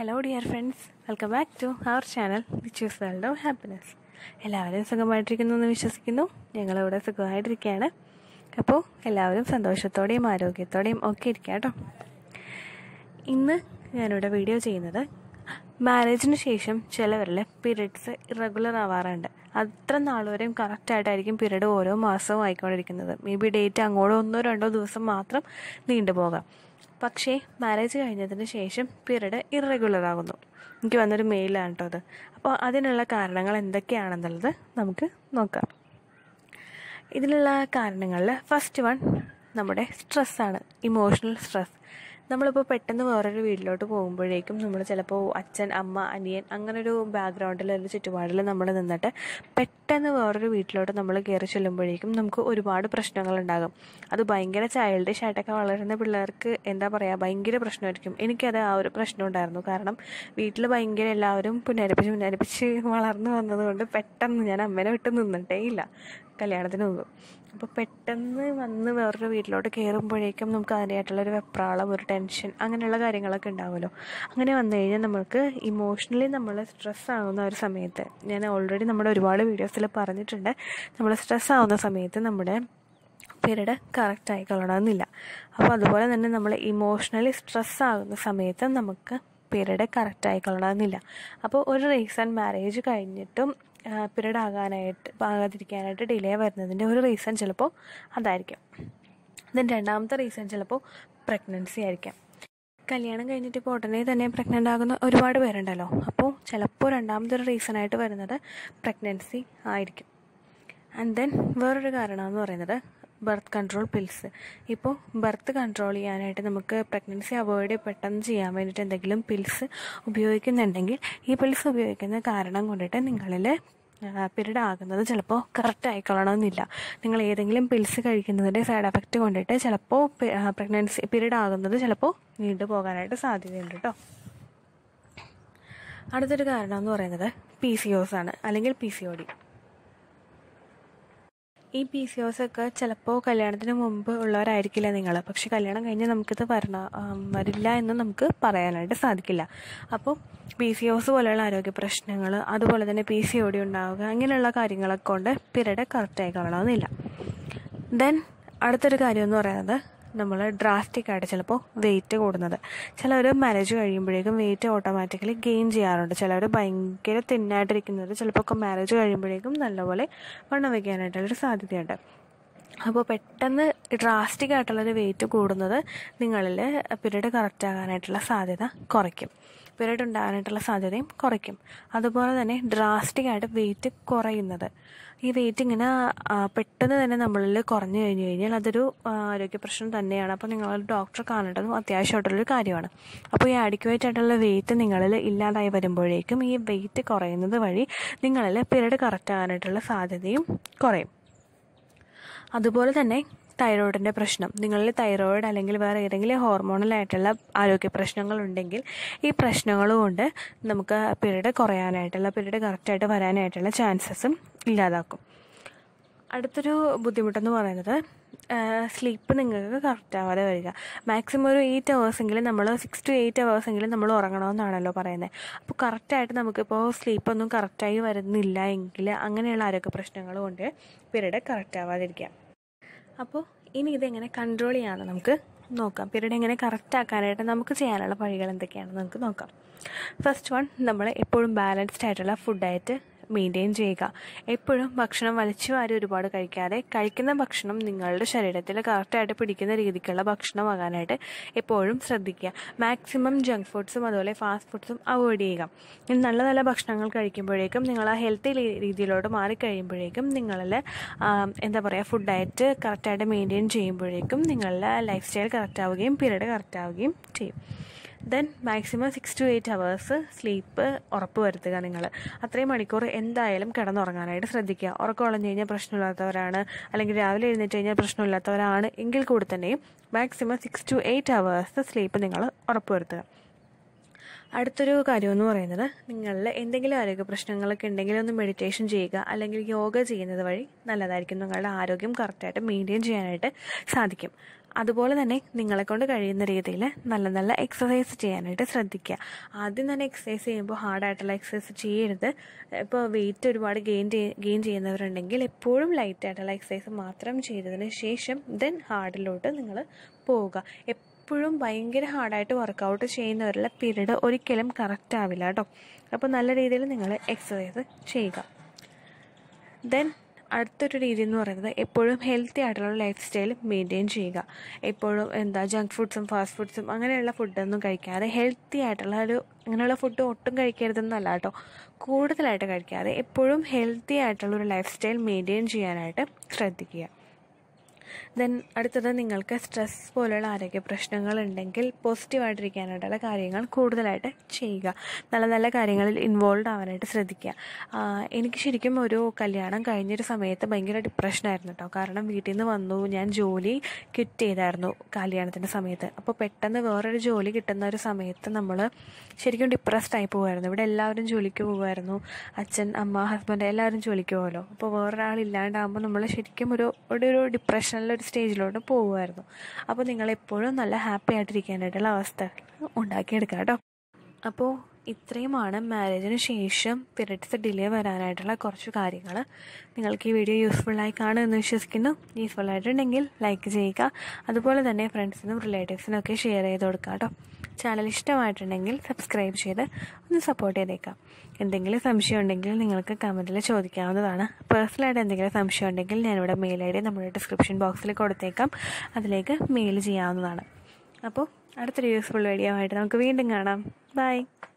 hello dear friends welcome back to our channel Vichu's world of happiness എല്ലാവരും സുഖമായിട്ടിരിക്കുന്നു എന്ന് വിശ്വസിക്കുന്നു ഞങ്ങളിവിടെ സുഖമായിട്ടിരിക്കുകയാണ് അപ്പോൾ എല്ലാവരും സന്തോഷത്തോടെയും ആരോഗ്യത്തോടെയും ഒക്കെ ഇരിക്കുക കേട്ടോ ഇന്ന് ഞാനിവിടെ വീഡിയോ ചെയ്യുന്നത് മാരേജിന് ശേഷം ചിലവരിൽ പീരീഡ്സ് ഇറഗുലർ ആവാറുണ്ട് അത്ര നാൾ വരെയും കറക്റ്റായിട്ടായിരിക്കും പീരീഡ് ഓരോ മാസവും ആയിക്കൊണ്ടിരിക്കുന്നത് മേ ബി ഡേറ്റ് അങ്ങോട്ടോ ഒന്നോ രണ്ടോ ദിവസം മാത്രം നീണ്ടുപോകാം പക്ഷേ മാരേജ് കഴിഞ്ഞതിന് ശേഷം പീരീഡ് ഇറഗുലർ ആകുന്നു എനിക്ക് വന്നൊരു മെയിലാണ് കേട്ടോ അത് അപ്പോൾ അതിനുള്ള കാരണങ്ങൾ എന്തൊക്കെയാണെന്നുള്ളത് നമുക്ക് നോക്കാം ഇതിനുള്ള കാരണങ്ങളിൽ ഫസ്റ്റ് വൺ നമ്മുടെ സ്ട്രെസ്സാണ് ഇമോഷണൽ സ്ട്രെസ് നമ്മളിപ്പോൾ പെട്ടെന്ന് വേറൊരു വീട്ടിലോട്ട് പോകുമ്പോഴേക്കും നമ്മൾ ചിലപ്പോൾ അച്ഛൻ അമ്മ അനിയൻ അങ്ങനെ ഒരു ബാക്ക്ഗ്രൗണ്ടിൽ ഒരു ചുറ്റുപാടിൽ നമ്മൾ നിന്നിട്ട് പെട്ടെന്ന് വേറൊരു വീട്ടിലോട്ട് നമ്മൾ കയറി ചെല്ലുമ്പോഴേക്കും നമുക്ക് ഒരുപാട് പ്രശ്നങ്ങളുണ്ടാകും അത് ഭയങ്കര ചൈൽഡിഷ് ആയിട്ടൊക്കെ വളരുന്ന പിള്ളേർക്ക് എന്താ പറയുക ഭയങ്കര പ്രശ്നമായിരിക്കും എനിക്കത് ആ ഒരു പ്രശ്നം ഉണ്ടായിരുന്നു കാരണം വീട്ടിൽ ഭയങ്കര എല്ലാവരും പുനരപ്പിച്ച് പുനരപ്പിച്ച് വളർന്നു വന്നതുകൊണ്ട് പെട്ടെന്ന് ഞാൻ അമ്മേനെ വിട്ട് നിന്നിട്ടേ ഇല്ല കല്യാണത്തിന് മുമ്പ് അപ്പോൾ പെട്ടെന്ന് വന്ന് വേറൊരു വീട്ടിലോട്ട് കയറുമ്പോഴേക്കും നമുക്ക് അതിൻ്റെതായിട്ടുള്ളൊരു വെപ്രാളം ഒരു ടെൻഷൻ അങ്ങനെയുള്ള കാര്യങ്ങളൊക്കെ ഉണ്ടാവുമല്ലോ അങ്ങനെ വന്നു കഴിഞ്ഞാൽ നമുക്ക് ഇമോഷണലി നമ്മൾ സ്ട്രെസ് ആവുന്ന ഒരു സമയത്ത് ഞാൻ ഓൾറെഡി നമ്മുടെ ഒരുപാട് വീഡിയോസിൽ പറഞ്ഞിട്ടുണ്ട് നമ്മൾ സ്ട്രെസ് ആവുന്ന സമയത്ത് നമ്മുടെ പീരീഡ് കറക്റ്റ് ആയിക്കൊള്ളണമെന്നില്ല അപ്പോൾ അതുപോലെ തന്നെ നമ്മൾ ഇമോഷണലി സ്ട്രെസ് ആകുന്ന സമയത്ത് നമുക്ക് പീരീഡ് കറക്റ്റ് ആയിക്കൊള്ളണമെന്നില്ല അപ്പോൾ ഒരു റീസൺ മാരേജ് കഴിഞ്ഞിട്ടും പീരീഡ് ആകാനായിട്ട് ആകാതിരിക്കാനായിട്ട് ഡിലേ വരുന്നതിൻ്റെ ഒരു റീസൺ ചിലപ്പോൾ അതായിരിക്കും ദെൻ രണ്ടാമത്തെ റീസൺ ചിലപ്പോൾ പ്രഗ്നൻസി ആയിരിക്കാം കല്യാണം കഴിഞ്ഞിട്ട് ഇപ്പോൾ ഉടനെ തന്നെ പ്രഗ്നൻ്റ് ആകുന്ന ഒരുപാട് പേരുണ്ടല്ലോ അപ്പോൾ ചിലപ്പോൾ രണ്ടാമത്തെ ഒരു റീസൺ ആയിട്ട് വരുന്നത് പ്രഗ്നൻസി ആയിരിക്കും ആൻഡ് ദെൻ വേറൊരു കാരണമെന്ന് പറയുന്നത് ബർത്ത് കൺട്രോൾ പിൽസ് ഇപ്പോൾ ബർത്ത് കൺട്രോൾ ചെയ്യാനായിട്ട് നമുക്ക് പ്രഗ്നൻസി അവോയ്ഡ് പെട്ടെന്ന് ചെയ്യാൻ വേണ്ടിയിട്ട് എന്തെങ്കിലും പിൽസ് ഉപയോഗിക്കുന്നുണ്ടെങ്കിൽ ഈ പിൽസ് ഉപയോഗിക്കുന്ന കാരണം കൊണ്ടിട്ട് നിങ്ങളിൽ പീരീഡ് ആകുന്നത് ചിലപ്പോൾ കറക്റ്റ് ആയിക്കൊള്ളണമെന്നില്ല നിങ്ങൾ ഏതെങ്കിലും പിൽസ് കഴിക്കുന്നതിൻ്റെ സൈഡ് എഫക്റ്റ് കൊണ്ടിട്ട് ചിലപ്പോൾ പ്രഗ്നൻസി പീരീഡ് ആകുന്നത് ചിലപ്പോൾ നീണ്ടു പോകാനായിട്ട് സാധ്യതയുണ്ട് കേട്ടോ അടുത്തൊരു കാരണം എന്ന് പറയുന്നത് പി സി ഒസ് ആണ് അല്ലെങ്കിൽ പി സി ഒ ഡി ഈ പി സി ഒസ് ഒക്കെ ചിലപ്പോൾ കല്യാണത്തിന് മുമ്പ് ഉള്ളവരായിരിക്കില്ല നിങ്ങൾ പക്ഷെ കല്യാണം കഴിഞ്ഞ് നമുക്കിത് വരണ വരില്ല എന്ന് നമുക്ക് പറയാനായിട്ട് സാധിക്കില്ല അപ്പോൾ പി സി ഒസ് പോലെയുള്ള ആരോഗ്യ പ്രശ്നങ്ങൾ അതുപോലെ തന്നെ പി സി ഒ ഡി ഉണ്ടാവുക അങ്ങനെയുള്ള കാര്യങ്ങളൊക്കെ കൊണ്ട് പീരീഡ് കറക്റ്റായി കാണണമെന്നില്ല ദെൻ അടുത്തൊരു കാര്യം എന്ന് പറയുന്നത് നമ്മൾ ഡ്രാസ്റ്റിക് ആയിട്ട് ചിലപ്പോൾ വെയിറ്റ് കൂടുന്നത് ചിലവർ മാരേജ് കഴിയുമ്പോഴേക്കും വെയിറ്റ് ഓട്ടോമാറ്റിക്കലി ഗെയിൻ ചെയ്യാറുണ്ട് ചിലവർ ഭയങ്കര തിന്നായിട്ടിരിക്കുന്നവർ ചിലപ്പോൾ ഒക്കെ മാരേജ് കഴിയുമ്പോഴേക്കും നല്ലപോലെ വണ്ണം വയ്ക്കാനായിട്ടുള്ളൊരു സാധ്യതയുണ്ട് അപ്പോൾ പെട്ടെന്ന് ഡ്രാസ്റ്റിക് ആയിട്ടുള്ളൊരു വെയിറ്റ് കൂടുന്നത് നിങ്ങളിൽ പീരീഡ് കറക്റ്റ് ആകാനായിട്ടുള്ള സാധ്യത കുറയ്ക്കും പീരീഡ് ഉണ്ടാകാനായിട്ടുള്ള സാധ്യതയും കുറയ്ക്കും അതുപോലെ തന്നെ ഡ്രാസ്റ്റിക് ആയിട്ട് വെയിറ്റ് കുറയുന്നത് ഈ വെയിറ്റ് ഇങ്ങനെ പെട്ടെന്ന് തന്നെ നമ്മളിൽ കുറഞ്ഞു കഴിഞ്ഞു കഴിഞ്ഞാൽ അതൊരു ആരോഗ്യ പ്രശ്നം തന്നെയാണ് അപ്പോൾ നിങ്ങൾ ഡോക്ടറെ കാണേണ്ടതും അത്യാവശ്യമായിട്ടുള്ളൊരു കാര്യമാണ് അപ്പോൾ ഈ അഡിക്വേറ്റ് ആയിട്ടുള്ള വെയിറ്റ് നിങ്ങളിൽ ഇല്ലാതായി വരുമ്പോഴേക്കും ഈ വെയിറ്റ് കുറയുന്നത് വഴി നിങ്ങളിൽ പീരീഡ് കറക്റ്റ് ആകാനായിട്ടുള്ള സാധ്യതയും കുറയും അതുപോലെ തന്നെ തൈറോയിഡിൻ്റെ പ്രശ്നം നിങ്ങളിൽ തൈറോയിഡ് അല്ലെങ്കിൽ വേറെ ഏതെങ്കിലും ഹോർമോണലായിട്ടുള്ള ആരോഗ്യ പ്രശ്നങ്ങളുണ്ടെങ്കിൽ ഈ പ്രശ്നങ്ങൾ കൊണ്ട് നമുക്ക് പീരീഡ് കുറയാനായിട്ടുള്ള പീരീഡ് കറക്റ്റായിട്ട് വരാനായിട്ടുള്ള ചാൻസസും ഇല്ലാതാക്കും അടുത്തൊരു ബുദ്ധിമുട്ടെന്ന് പറയുന്നത് സ്ലീപ്പ് നിങ്ങൾക്ക് കറക്റ്റ് ആവാതെ വരിക മാക്സിമം ഒരു എയ്റ്റ് അവേഴ്സെങ്കിലും നമ്മൾ സിക്സ് ടു എയ്റ്റ് അവേഴ്സെങ്കിലും നമ്മൾ ഉറങ്ങണമെന്നാണല്ലോ പറയുന്നത് അപ്പോൾ കറക്റ്റായിട്ട് നമുക്കിപ്പോൾ സ്ലീപ്പൊന്നും കറക്റ്റായി വരുന്നില്ല എങ്കിൽ അങ്ങനെയുള്ള ആരോഗ്യ പ്രശ്നങ്ങൾ കൊണ്ട് പീരീഡ് കറക്റ്റ് ആവാതിരിക്കാം അപ്പോൾ ഇനി ഇതെങ്ങനെ കൺട്രോൾ ചെയ്യാമെന്ന് നമുക്ക് നോക്കാം പീരീഡ് എങ്ങനെ കറക്റ്റ് ആക്കാനായിട്ട് നമുക്ക് ചെയ്യാനുള്ള വഴികൾ എന്തൊക്കെയാണെന്ന് നമുക്ക് നോക്കാം ഫസ്റ്റ് വൺ നമ്മൾ എപ്പോഴും ബാലൻസ്ഡ് ആയിട്ടുള്ള ഫുഡ് ഡയറ്റ് മെയിൻറ്റെയിൻ ചെയ്യുക എപ്പോഴും ഭക്ഷണം വലിച്ചു വാരി ഒരുപാട് കഴിക്കാതെ കഴിക്കുന്ന ഭക്ഷണം നിങ്ങളുടെ ശരീരത്തിൽ കറക്റ്റായിട്ട് പിടിക്കുന്ന രീതിക്കുള്ള ഭക്ഷണമാകാനായിട്ട് എപ്പോഴും ശ്രദ്ധിക്കുക മാക്സിമം ജങ്ക് ഫുഡ്സും അതുപോലെ ഫാസ്റ്റ് ഫുഡ്സും അവോയ്ഡ് ചെയ്യുക നല്ല നല്ല ഭക്ഷണങ്ങൾ കഴിക്കുമ്പോഴേക്കും നിങ്ങൾ ആ ഹെൽത്തി രീതിയിലോട്ട് മാറിക്കഴിയുമ്പോഴേക്കും നിങ്ങളിൽ എന്താ പറയുക ഫുഡ് ഡയറ്റ് കറക്റ്റായിട്ട് മെയിൻറ്റെയിൻ ചെയ്യുമ്പോഴേക്കും നിങ്ങളുടെ ലൈഫ് സ്റ്റൈൽ കറക്റ്റ് ആവുകയും പീരീഡ് കറക്റ്റ് ആവുകയും ചെയ്യും then maximum six to eight hours sleep ഉറപ്പ് വരുത്തുക നിങ്ങൾ അത്രയും മണിക്കൂർ എന്തായാലും കിടന്നുറങ്ങാനായിട്ട് ശ്രദ്ധിക്കുക ഉറക്കം ഒളഞ്ഞു കഴിഞ്ഞാൽ പ്രശ്നമില്ലാത്തവരാണ് അല്ലെങ്കിൽ രാവിലെ എഴുന്നേറ്റ് കഴിഞ്ഞാൽ പ്രശ്നമില്ലാത്തവരാണ് എങ്കിൽ കൂടി തന്നെയും maximum six to eight hours sleep നിങ്ങൾ ഉറപ്പ് വരുത്തുക അടുത്തൊരു കാര്യം എന്ന് പറയുന്നത് നിങ്ങളിൽ എന്തെങ്കിലും ആരോഗ്യ പ്രശ്നങ്ങളൊക്കെ ഉണ്ടെങ്കിൽ ഒന്ന് മെഡിറ്റേഷൻ ചെയ്യുക അല്ലെങ്കിൽ യോഗ ചെയ്യുന്നത് വഴി നല്ലതായിരിക്കും നിങ്ങളുടെ ആരോഗ്യം കറക്റ്റായിട്ട് മെയിൻറ്റെയിൻ ചെയ്യാനായിട്ട് സാധിക്കും അതുപോലെ തന്നെ നിങ്ങളെ കൊണ്ട് കഴിയുന്ന രീതിയിൽ നല്ല നല്ല എക്സസൈസ് ചെയ്യാനായിട്ട് ശ്രദ്ധിക്കുക ആദ്യം തന്നെ എക്സസൈസ് ചെയ്യുമ്പോൾ ഹാർഡായിട്ടുള്ള എക്സസൈസ് ചെയ്യരുത് ഇപ്പോൾ വെയിറ്റ് ഒരുപാട് ഗെയിൻ ഗെയിൻ ചെയ്യുന്നവരുണ്ടെങ്കിൽ എപ്പോഴും ലൈറ്റ് ആയിട്ടുള്ള എക്സസൈസ് മാത്രം ചെയ്തതിന് ശേഷം ദെൻ ഹാർഡിലോട്ട് നിങ്ങൾ പോവുക എപ്പോഴും ഭയങ്കര ഹാർഡായിട്ട് വർക്കൗട്ട് ചെയ്യുന്നവരുടെ പീരീഡ് ഒരിക്കലും കറക്റ്റ് ആവില്ല കേട്ടോ അപ്പോൾ നല്ല രീതിയിൽ നിങ്ങൾ എക്സസൈസ് ചെയ്യുക ദെൻ അടുത്തൊരു രീതി എന്ന് പറയുന്നത് എപ്പോഴും ഹെൽത്തി ആയിട്ടുള്ള ലൈഫ് സ്റ്റൈൽ മെയിൻറ്റെയിൻ ചെയ്യുക എപ്പോഴും എന്താ ജങ്ക് ഫുഡ്സും ഫാസ്റ്റ് ഫുഡ്സും അങ്ങനെയുള്ള ഫുഡൊന്നും കഴിക്കാതെ ഹെൽത്തി ആയിട്ടുള്ള ഒരു അങ്ങനെയുള്ള ഫുഡ് ഒട്ടും കഴിക്കരുതെന്നല്ല കേട്ടോ കൂടുതലായിട്ട് കഴിക്കാതെ എപ്പോഴും ഹെൽത്തി ആയിട്ടുള്ള ഒരു ലൈഫ് സ്റ്റൈൽ മെയിൻറ്റെയിൻ ചെയ്യാനായിട്ട് ശ്രദ്ധിക്കുക ദെൻ അടുത്തത് നിങ്ങൾക്ക് സ്ട്രെസ് പോലെയുള്ള ആരോഗ്യ പ്രശ്നങ്ങൾ ഉണ്ടെങ്കിൽ പോസിറ്റീവായിട്ടിരിക്കാനായിട്ടുള്ള കാര്യങ്ങൾ കൂടുതലായിട്ട് ചെയ്യുക നല്ല നല്ല കാര്യങ്ങളിൽ ഇൻവോൾവ് ആവാനായിട്ട് ശ്രദ്ധിക്കുക എനിക്ക് ശരിക്കും ഒരു കല്യാണം കഴിഞ്ഞൊരു സമയത്ത് ഭയങ്കര ഡിപ്രഷനായിരുന്നു കേട്ടോ കാരണം വീട്ടിൽ നിന്ന് വന്നു ഞാൻ ജോലി ക്വിറ്റ് ചെയ്തായിരുന്നു കല്യാണത്തിൻ്റെ സമയത്ത് അപ്പോൾ പെട്ടെന്ന് വേറൊരു ജോലി കിട്ടുന്ന ഒരു സമയത്ത് നമ്മൾ ശരിക്കും ഡിപ്രസ്ഡ് ആയി പോകുമായിരുന്നു ഇവിടെ എല്ലാവരും ജോലിക്ക് പോകുമായിരുന്നു അച്ഛൻ അമ്മ ഹസ്ബൻഡ് എല്ലാവരും ജോലിക്ക് പോകുമല്ലോ അപ്പോൾ വേറൊരാൾ ഇല്ലാണ്ടാകുമ്പോൾ നമ്മൾ ശരിക്കും ഒരു ഒരു ഒരു ഡിപ്രഷനിലൊരു സ്റ്റേജിലോട്ട് പോകുമായിരുന്നു അപ്പോൾ നിങ്ങളെപ്പോഴും നല്ല ഹാപ്പി ആയിട്ടിരിക്കാനായിട്ടുള്ള അവസ്ഥ ഉണ്ടാക്കിയെടുക്കുക കേട്ടോ അപ്പോൾ ഇത്രയുമാണ് മാരേജിന് ശേഷം പീരിയഡ്സ് ഡിലേ വരാനായിട്ടുള്ള കുറച്ച് കാര്യങ്ങൾ നിങ്ങൾക്ക് ഈ വീഡിയോ യൂസ്ഫുള്ളായി കാണുമെന്ന് വിശ്വസിക്കുന്നു യൂസ്ഫുൾ ആയിട്ടുണ്ടെങ്കിൽ ലൈക്ക് ചെയ്യുക അതുപോലെ തന്നെ ഫ്രണ്ട്സിനും റിലേറ്റീവ്സിനും ഒക്കെ ഷെയർ ചെയ്ത് കൊടുക്കുക കേട്ടോ ചാനൽ ഇഷ്ടമായിട്ടുണ്ടെങ്കിൽ സബ്സ്ക്രൈബ് ചെയ്ത് ഒന്ന് സപ്പോർട്ട് ചെയ്തേക്കാം എന്തെങ്കിലും സംശയം ഉണ്ടെങ്കിൽ നിങ്ങൾക്ക് കമൻറ്റിൽ ചോദിക്കാവുന്നതാണ് പേഴ്സണലായിട്ട് എന്തെങ്കിലും സംശയം ഉണ്ടെങ്കിൽ ഞാനിവിടെ മെയിൽ ഐ ഡി നമ്മുടെ ഡിസ്ക്രിപ്ഷൻ ബോക്സിൽ കൊടുത്തേക്കാം അതിലേക്ക് മെയിൽ ചെയ്യാവുന്നതാണ് അപ്പോൾ അടുത്തൊരു യൂസ്ഫുൾ വീഡിയോ ആയിട്ട് നമുക്ക് വീണ്ടും കാണാം ബൈ